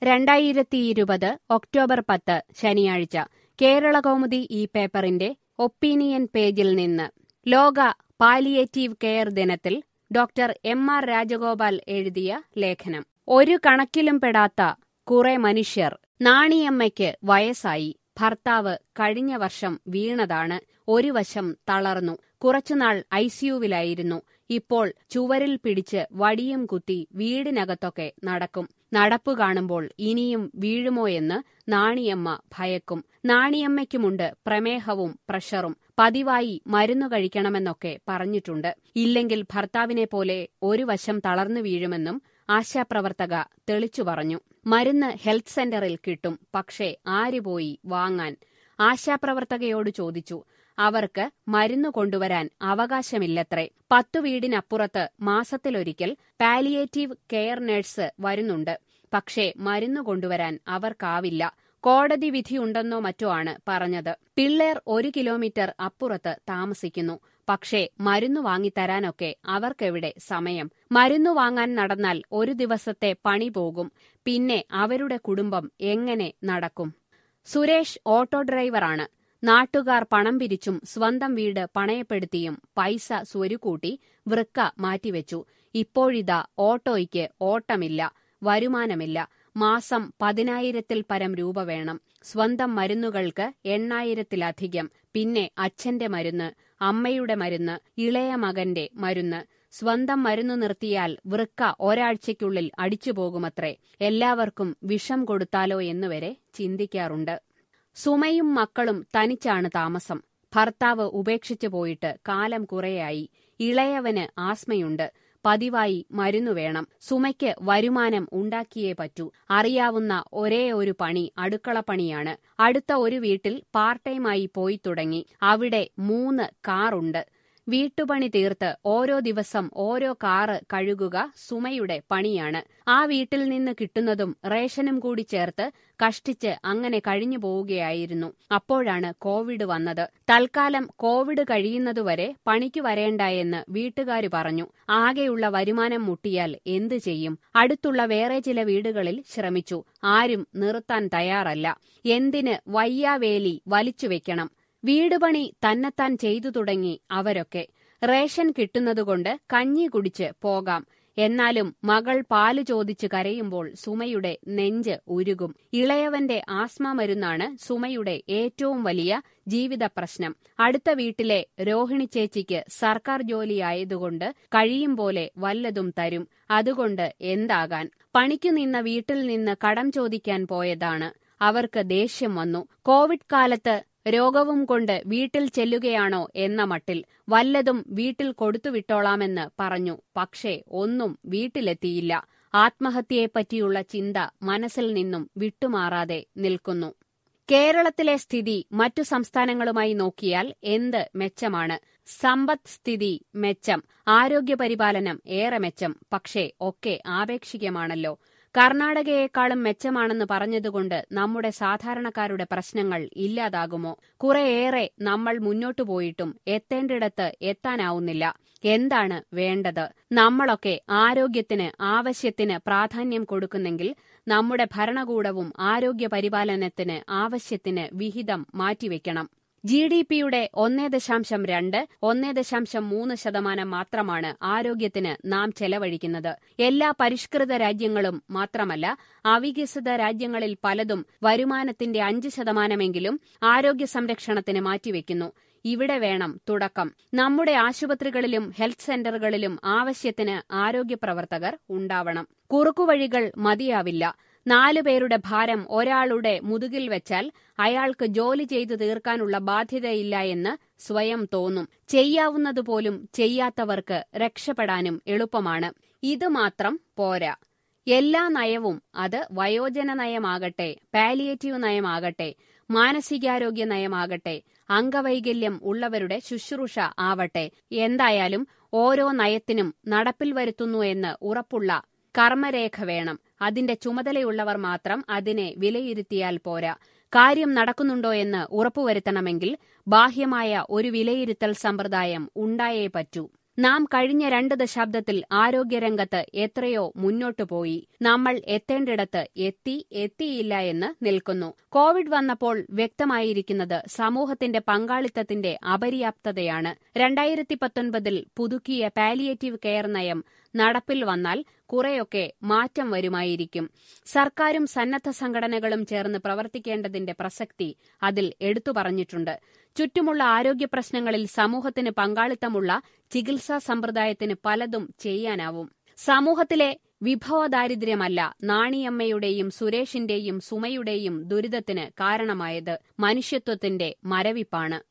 രണ്ടായിരത്തി ഇരുപത് ഒക്ടോബർ പത്ത് ശനിയാഴ്ച കേരളകൗമുദി ഈ പേപ്പറിന്റെ ഒപ്പീനിയൻ പേജിൽ നിന്ന് ലോക പാലിയേറ്റീവ് കെയർ ദിനത്തിൽ ഡോക്ടർ എം ആർ രാജഗോപാൽ എഴുതിയ ലേഖനം ഒരു കണക്കിലും പെടാത്ത കുറെ മനുഷ്യർ നാണിയമ്മയ്ക്ക് വയസ്സായി ഭർത്താവ് കഴിഞ്ഞ വർഷം വീണതാണ് ഒരു വശം തളർന്നു കുറച്ചുനാൾ ഐസിയുവിലായിരുന്നു ഇപ്പോൾ ചുവരിൽ പിടിച്ച് വടിയും കുത്തി വീടിനകത്തൊക്കെ നടക്കും നടപ്പു കാണുമ്പോൾ ഇനിയും വീഴുമോയെന്ന് നാണിയമ്മ ഭയക്കും നാണിയമ്മയ്ക്കുമുണ്ട് പ്രമേഹവും പ്രഷറും പതിവായി മരുന്നു കഴിക്കണമെന്നൊക്കെ പറഞ്ഞിട്ടുണ്ട് ഇല്ലെങ്കിൽ ഭർത്താവിനെ പോലെ ഒരു വശം തളർന്നു വീഴുമെന്നും ആശാപ്രവർത്തക തെളിച്ചു പറഞ്ഞു മരുന്ന് ഹെൽത്ത് സെന്ററിൽ കിട്ടും പക്ഷേ ആര് പോയി വാങ്ങാൻ ആശാപ്രവർത്തകയോട് ചോദിച്ചു അവർക്ക് മരുന്ന് കൊണ്ടുവരാൻ അവകാശമില്ലത്രേ പത്തു വീടിനപ്പുറത്ത് മാസത്തിലൊരിക്കൽ പാലിയേറ്റീവ് കെയർ നഴ്സ് വരുന്നുണ്ട് പക്ഷേ മരുന്ന് കൊണ്ടുവരാൻ അവർക്കാവില്ല കോടതി വിധിയുണ്ടെന്നോ മറ്റോ ആണ് പറഞ്ഞത് പിള്ളേർ ഒരു കിലോമീറ്റർ അപ്പുറത്ത് താമസിക്കുന്നു പക്ഷേ മരുന്ന് വാങ്ങിത്തരാനൊക്കെ അവർക്കെവിടെ സമയം മരുന്നു വാങ്ങാൻ നടന്നാൽ ഒരു ദിവസത്തെ പണി പോകും പിന്നെ അവരുടെ കുടുംബം എങ്ങനെ നടക്കും സുരേഷ് ഓട്ടോ ഡ്രൈവറാണ് നാട്ടുകാർ പണം പിരിച്ചും സ്വന്തം വീട് പണയപ്പെടുത്തിയും പൈസ സ്വരുക്കൂട്ടി വൃക്ക മാറ്റിവെച്ചു ഇപ്പോഴിതാ ഓട്ടോയ്ക്ക് ഓട്ടമില്ല വരുമാനമില്ല മാസം പതിനായിരത്തിൽ പരം രൂപ വേണം സ്വന്തം മരുന്നുകൾക്ക് എണ്ണായിരത്തിലധികം പിന്നെ അച്ഛന്റെ മരുന്ന് അമ്മയുടെ മരുന്ന് ഇളയ മകന്റെ മരുന്ന് സ്വന്തം മരുന്നു നിർത്തിയാൽ വൃക്ക ഒരാഴ്ചയ്ക്കുള്ളിൽ അടിച്ചുപോകുമത്രേ എല്ലാവർക്കും വിഷം കൊടുത്താലോ എന്നുവരെ ചിന്തിക്കാറുണ്ട് സുമയും മക്കളും തനിച്ചാണ് താമസം ഭർത്താവ് ഉപേക്ഷിച്ചു പോയിട്ട് കാലം കുറേയായി ഇളയവന് ആസ്മയുണ്ട് പതിവായി മരുന്നു വേണം സുമയ്ക്ക് വരുമാനം ഉണ്ടാക്കിയേ പറ്റൂ അറിയാവുന്ന ഒരേ ഒരു പണി അടുക്കളപ്പണിയാണ് അടുത്ത ഒരു വീട്ടിൽ പാർട്ട് ടൈമായി പോയി തുടങ്ങി അവിടെ മൂന്ന് കാറുണ്ട് വീട്ടുപണി തീർത്ത് ഓരോ ദിവസം ഓരോ കാറ് കഴുകുക സുമയുടെ പണിയാണ് ആ വീട്ടിൽ നിന്ന് കിട്ടുന്നതും റേഷനും കൂടി ചേർത്ത് കഷ്ടിച്ച് അങ്ങനെ കഴിഞ്ഞു പോവുകയായിരുന്നു അപ്പോഴാണ് കോവിഡ് വന്നത് തൽക്കാലം കോവിഡ് കഴിയുന്നതുവരെ പണിക്ക് വരേണ്ട എന്ന് വീട്ടുകാര് പറഞ്ഞു ആകെയുള്ള വരുമാനം മുട്ടിയാൽ എന്തു ചെയ്യും അടുത്തുള്ള വേറെ ചില വീടുകളിൽ ശ്രമിച്ചു ആരും നിർത്താൻ തയ്യാറല്ല എന്തിന് വയ്യാവേലി വലിച്ചുവെക്കണം വീടുപണി തന്നെത്താൻ ചെയ്തു തുടങ്ങി അവരൊക്കെ റേഷൻ കിട്ടുന്നതുകൊണ്ട് കഞ്ഞി കുടിച്ച് പോകാം എന്നാലും മകൾ പാല് ചോദിച്ചു കരയുമ്പോൾ സുമയുടെ നെഞ്ച് ഉരുകും ഇളയവന്റെ ആസ്മ മരുന്നാണ് സുമയുടെ ഏറ്റവും വലിയ ജീവിത പ്രശ്നം അടുത്ത വീട്ടിലെ രോഹിണി ചേച്ചിക്ക് സർക്കാർ ജോലിയായതുകൊണ്ട് കഴിയും പോലെ വല്ലതും തരും അതുകൊണ്ട് എന്താകാൻ പണിക്കു നിന്ന വീട്ടിൽ നിന്ന് കടം ചോദിക്കാൻ പോയതാണ് അവർക്ക് ദേഷ്യം വന്നു കോവിഡ് കാലത്ത് രോഗവും കൊണ്ട് വീട്ടിൽ ചെല്ലുകയാണോ എന്ന മട്ടിൽ വല്ലതും വീട്ടിൽ കൊടുത്തുവിട്ടോളാമെന്ന് പറഞ്ഞു പക്ഷേ ഒന്നും വീട്ടിലെത്തിയില്ല ആത്മഹത്യയെപ്പറ്റിയുള്ള ചിന്ത മനസ്സിൽ നിന്നും വിട്ടുമാറാതെ നിൽക്കുന്നു കേരളത്തിലെ സ്ഥിതി മറ്റു സംസ്ഥാനങ്ങളുമായി നോക്കിയാൽ എന്ത് മെച്ചമാണ് സമ്പദ് സ്ഥിതി മെച്ചം ആരോഗ്യപരിപാലനം ഏറെ മെച്ചം പക്ഷേ ഒക്കെ ആപേക്ഷികമാണല്ലോ കർണാടകയെക്കാളും മെച്ചമാണെന്ന് പറഞ്ഞതുകൊണ്ട് നമ്മുടെ സാധാരണക്കാരുടെ പ്രശ്നങ്ങൾ ഇല്ലാതാകുമോ കുറെയേറെ നമ്മൾ മുന്നോട്ടു പോയിട്ടും എത്തേണ്ടിടത്ത് എത്താനാവുന്നില്ല എന്താണ് വേണ്ടത് നമ്മളൊക്കെ ആരോഗ്യത്തിന് ആവശ്യത്തിന് പ്രാധാന്യം കൊടുക്കുന്നെങ്കിൽ നമ്മുടെ ഭരണകൂടവും ആരോഗ്യ പരിപാലനത്തിന് ആവശ്യത്തിന് വിഹിതം മാറ്റിവെക്കണം ജി ഡി പിയുടെ ഒന്നേ ദശാംശം രണ്ട് ഒന്നേ ദശാംശം മൂന്ന് ശതമാനം മാത്രമാണ് ആരോഗ്യത്തിന് നാം ചെലവഴിക്കുന്നത് എല്ലാ പരിഷ്കൃത രാജ്യങ്ങളും മാത്രമല്ല അവികസിത രാജ്യങ്ങളിൽ പലതും വരുമാനത്തിന്റെ അഞ്ച് ശതമാനമെങ്കിലും ആരോഗ്യ സംരക്ഷണത്തിന് മാറ്റിവെക്കുന്നു ഇവിടെ വേണം തുടക്കം നമ്മുടെ ആശുപത്രികളിലും ഹെൽത്ത് സെന്ററുകളിലും ആവശ്യത്തിന് ആരോഗ്യ പ്രവർത്തകർ ഉണ്ടാവണം കുറുക്കുവഴികൾ മതിയാവില്ല നാലുപേരുടെ ഭാരം ഒരാളുടെ മുതുകിൽ വെച്ചാൽ അയാൾക്ക് ജോലി ചെയ്തു തീർക്കാനുള്ള ബാധ്യതയില്ല എന്ന് സ്വയം തോന്നും ചെയ്യാവുന്നതുപോലും ചെയ്യാത്തവർക്ക് രക്ഷപ്പെടാനും എളുപ്പമാണ് ഇത് മാത്രം പോരാ എല്ലാ നയവും അത് വയോജന നയമാകട്ടെ പാലിയേറ്റീവ് നയമാകട്ടെ മാനസികാരോഗ്യ നയമാകട്ടെ അംഗവൈകല്യം ഉള്ളവരുടെ ശുശ്രൂഷ ആവട്ടെ എന്തായാലും ഓരോ നയത്തിനും നടപ്പിൽ വരുത്തുന്നു എന്ന് ഉറപ്പുള്ള കർമ്മരേഖ വേണം അതിന്റെ ചുമതലയുള്ളവർ മാത്രം അതിനെ വിലയിരുത്തിയാൽ പോരാ കാര്യം നടക്കുന്നുണ്ടോ എന്ന് ഉറപ്പുവരുത്തണമെങ്കിൽ ബാഹ്യമായ ഒരു വിലയിരുത്തൽ സമ്പ്രദായം ഉണ്ടായേ പറ്റൂ നാം കഴിഞ്ഞ രണ്ട് ദശാബ്ദത്തിൽ ആരോഗ്യരംഗത്ത് എത്രയോ മുന്നോട്ടു പോയി നമ്മൾ എത്തേണ്ടിടത്ത് എത്തി എത്തിയില്ല എന്ന് നിൽക്കുന്നു കോവിഡ് വന്നപ്പോൾ വ്യക്തമായിരിക്കുന്നത് സമൂഹത്തിന്റെ പങ്കാളിത്തത്തിന്റെ അപര്യാപ്തതയാണ് രണ്ടായിരത്തി പത്തൊൻപതിൽ പുതുക്കിയ പാലിയേറ്റീവ് കെയർ നയം നടപ്പിൽ വന്നാൽ കുറെയൊക്കെ മാറ്റം വരുമായിരിക്കും സർക്കാരും സന്നദ്ധ സംഘടനകളും ചേർന്ന് പ്രവർത്തിക്കേണ്ടതിന്റെ പ്രസക്തി അതിൽ എടുത്തു പറഞ്ഞിട്ടുണ്ട് ചുറ്റുമുള്ള ആരോഗ്യ പ്രശ്നങ്ങളിൽ സമൂഹത്തിന് പങ്കാളിത്തമുള്ള ചികിത്സാ സമ്പ്രദായത്തിന് പലതും ചെയ്യാനാവും സമൂഹത്തിലെ വിഭവദാരിദ്ര്യമല്ല നാണിയമ്മയുടെയും സുരേഷിന്റെയും സുമയുടെയും ദുരിതത്തിന് കാരണമായത് മനുഷ്യത്വത്തിന്റെ മരവിപ്പാണ്